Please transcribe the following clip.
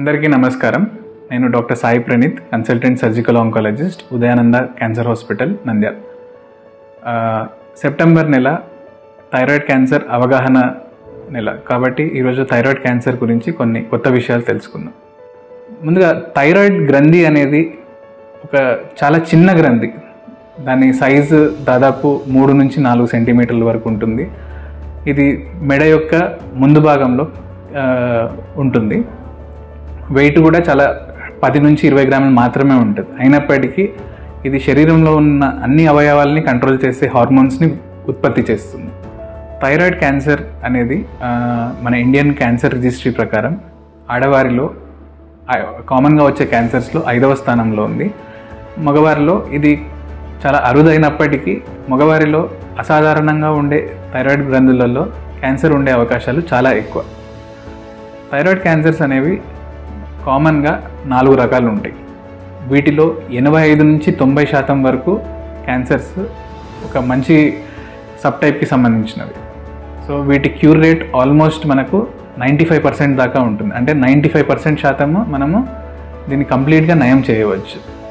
అందరికీ నమస్కారం నేను doctor Sai Praneeth consultant surgical oncologist Udayananda cancer hospital Nandyal ఆ, సెప్టెంబర్ నెల థైరాయిడ్ క్యాన్సర్ అవగాహన నెల కాబట్టి ఈరోజు థైరాయిడ్ క్యాన్సర్ గురించి కొన్ని కొత్త విషయాలు తెలుసుకుందాం ముందుగా థైరాయిడ్ గ్రంథి అనేది ఒక చాలా చిన్న గ్రంథి దాని సైజు దాదాపు మూడు నుంచి నాలుగు సెంటీమీటర్ల వరకు ఉంటుంది ఇది మెడ యొక్క ముందు భాగంలో ఆ, ఉంటుంది వెయిట్ కూడా చాలా పది నుంచి ఇరవై గ్రాములు మాత్రమే ఉంటుంది అయినప్పటికీ ఇది శరీరంలో ఉన్న అన్ని అవయవాల్ని కంట్రోల్ చేసే హార్మోన్స్ని ఉత్పత్తి చేస్తుంది థైరాయిడ్ క్యాన్సర్ అనేది ఆ, మన ఇండియన్ క్యాన్సర్ రిజిస్ట్రీ ప్రకారం ఆడవారిలో కామన్గా వచ్చే క్యాన్సర్స్లో ఐదవ స్థానంలో ఉంది మగవారిలో ఇది చాలా అరుదైనప్పటికీ మగవారిలో అసాధారణంగా ఉండే థైరాయిడ్ గ్రంథులలో క్యాన్సర్ ఉండే అవకాశాలు చాలా ఎక్కువ థైరాయిడ్ క్యాన్సర్స్ అనేవి కామన్గా నాలుగు రకాలు ఉంటాయి వీటిలో ఎనభై ఐదు నుంచి తొంభై శాతం వరకు క్యాన్సర్స్ ఒక మంచి సబ్ టైప్కి సంబంధించినవి సో వీటి క్యూర్ రేట్ ఆల్మోస్ట్ మనకు నైంటీ ఫైవ్ పర్సెంట్ దాకా ఉంటుంది అంటే నైంటీ ఫైవ్ పర్సెంట్ శాతము మనము దీన్ని కంప్లీట్గా నయం చేయవచ్చు